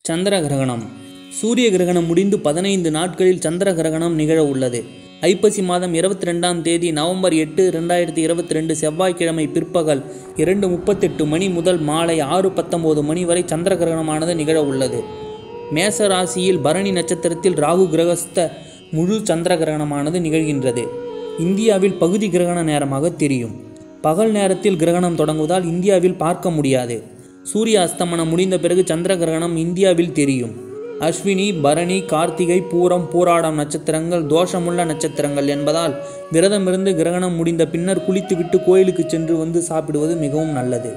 சந்திர கிரகணம் சூரிய கிரகணம் முடிந்து பதினைந்து நாட்களில் சந்திர கிரகணம் நிகழ உள்ளது ஐப்பசி மாதம் இருபத்தி ரெண்டாம் தேதி நவம்பர் எட்டு ரெண்டாயிரத்தி இருபத்தி ரெண்டு செவ்வாய்க்கிழமை பிற்பகல் இரண்டு முப்பத்தெட்டு மணி முதல் மாலை ஆறு பத்தொன்பது மணி வரை சந்திர கிரகணமானது நிகழ உள்ளது மேச ராசியில் பரணி நட்சத்திரத்தில் ராகு கிரகஸ்த முழு சந்திர கிரகணமானது நிகழ்கின்றது இந்தியாவில் பகுதி கிரகண நேரமாக தெரியும் பகல் நேரத்தில் கிரகணம் தொடங்குவதால் இந்தியாவில் பார்க்க முடியாது சூரிய அஸ்தமனம் முடிந்த பிறகு சந்திர கிரகணம் இந்தியாவில் தெரியும் அஸ்வினி பரணி கார்த்திகை பூரம் பூராடம் நட்சத்திரங்கள் தோஷமுள்ள நட்சத்திரங்கள் என்பதால் விரதமிருந்து கிரகணம் முடிந்த பின்னர் குளித்துவிட்டு கோயிலுக்கு சென்று வந்து சாப்பிடுவது மிகவும் நல்லது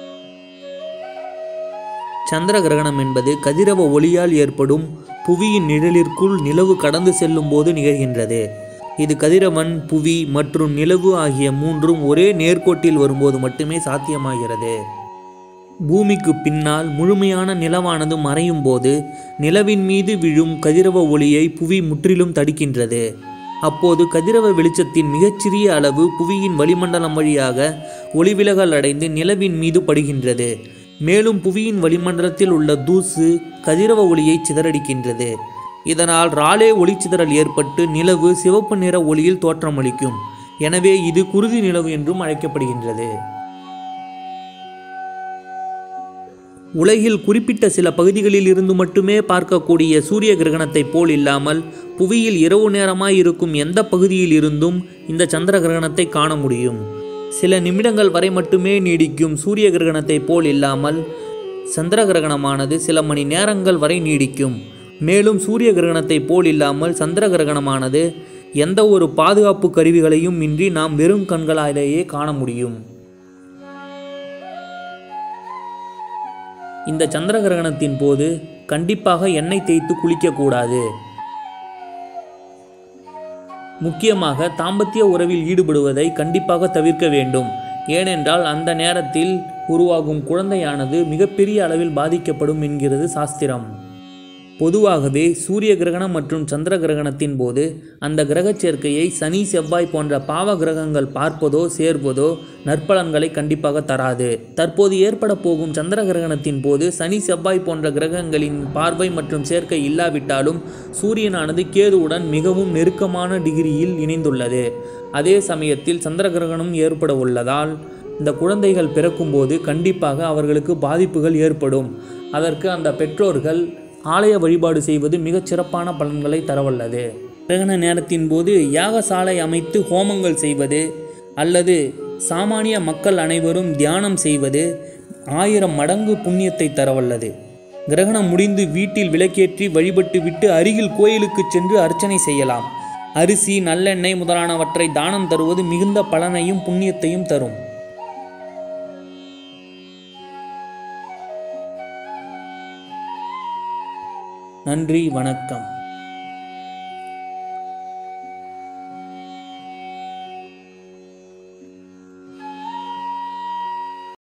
சந்திர கிரகணம் என்பது கதிரவ ஒளியால் ஏற்படும் புவியின் நிழலிற்குள் நிலவு கடந்து செல்லும் போது நிகழ்கின்றது இது கதிரவன் புவி மற்றும் நிலவு ஆகிய மூன்றும் ஒரே நேர்கோட்டில் வரும்போது மட்டுமே சாத்தியமாகிறது பூமிக்கு பின்னால் முழுமையான நிலவானது மறையும் போது நிலவின் மீது விழும் கதிரவ ஒளியை புவி முற்றிலும் தடுக்கின்றது அப்போது கதிரவ வெளிச்சத்தின் மிகச்சிறிய அளவு புவியின் வளிமண்டலம் வழியாக ஒளிவிலகல் அடைந்து நிலவின் மீது படுகின்றது மேலும் புவியின் வளிமண்டலத்தில் உள்ள தூசு கதிரவ ஒளியை சிதறடிக்கின்றது இதனால் ராலே ஒளிச்சிதறல் ஏற்பட்டு நிலவு சிவப்பு நிற ஒளியில் தோற்றமளிக்கும் எனவே இது குருதி நிலவு என்றும் அழைக்கப்படுகின்றது உலகில் குறிப்பிட்ட சில பகுதிகளில் இருந்து மட்டுமே பார்க்கக்கூடிய சூரிய கிரகணத்தைப் போல் இல்லாமல் புவியில் இரவு நேரமாய் இருக்கும் எந்த பகுதியில் இருந்தும் இந்த சந்திர கிரகணத்தை காண முடியும் சில நிமிடங்கள் வரை மட்டுமே நீடிக்கும் சூரிய கிரகணத்தைப் போல் இல்லாமல் சந்திர கிரகணமானது சில மணி நேரங்கள் வரை நீடிக்கும் மேலும் சூரிய கிரகணத்தைப் போல் இல்லாமல் சந்திர கிரகணமானது எந்த ஒரு பாதுகாப்பு கருவிகளையும் இன்றி நாம் வெறும் கண்களாலேயே காண முடியும் இந்த சந்திர கிரகணத்தின் போது கண்டிப்பாக எண்ணெய் தேய்த்து குளிக்கக்கூடாது முக்கியமாக தாம்பத்திய உறவில் ஈடுபடுவதை கண்டிப்பாக தவிர்க்க வேண்டும் ஏனென்றால் அந்த நேரத்தில் உருவாகும் குழந்தையானது மிகப்பெரிய அளவில் பாதிக்கப்படும் என்கிறது சாஸ்திரம் பொதுவாகவே சூரிய கிரகணம் மற்றும் சந்திர கிரகணத்தின் போது அந்த கிரகச் சேர்க்கையை சனி செவ்வாய் போன்ற பாவ கிரகங்கள் பார்ப்பதோ சேர்வதோ நற்பலன்களை கண்டிப்பாக தராது தற்போது ஏற்பட போகும் சந்திர கிரகணத்தின் போது சனி செவ்வாய் போன்ற கிரகங்களின் பார்வை மற்றும் சேர்க்கை இல்லாவிட்டாலும் சூரியனானது கேதுவுடன் மிகவும் நெருக்கமான டிகிரியில் இணைந்துள்ளது அதே சமயத்தில் சந்திர கிரகணம் ஏற்பட உள்ளதால் இந்த குழந்தைகள் பிறக்கும்போது கண்டிப்பாக அவர்களுக்கு பாதிப்புகள் ஏற்படும் அதற்கு அந்த பெற்றோர்கள் ஆலய வழிபாடு செய்வது மிகச் சிறப்பான பலன்களை தரவல்லது கிரகண நேரத்தின் போது யாகசாலை அமைத்து ஹோமங்கள் செய்வது அல்லது சாமானிய மக்கள் அனைவரும் தியானம் செய்வது ஆயிரம் மடங்கு புண்ணியத்தை தரவல்லது கிரகணம் முடிந்து வீட்டில் விளக்கேற்றி வழிபட்டு விட்டு அருகில் கோயிலுக்கு சென்று அர்ச்சனை செய்யலாம் அரிசி நல்லெண்ணெய் முதலானவற்றை தானம் தருவது மிகுந்த பலனையும் புண்ணியத்தையும் தரும் நன்றி வணக்கம்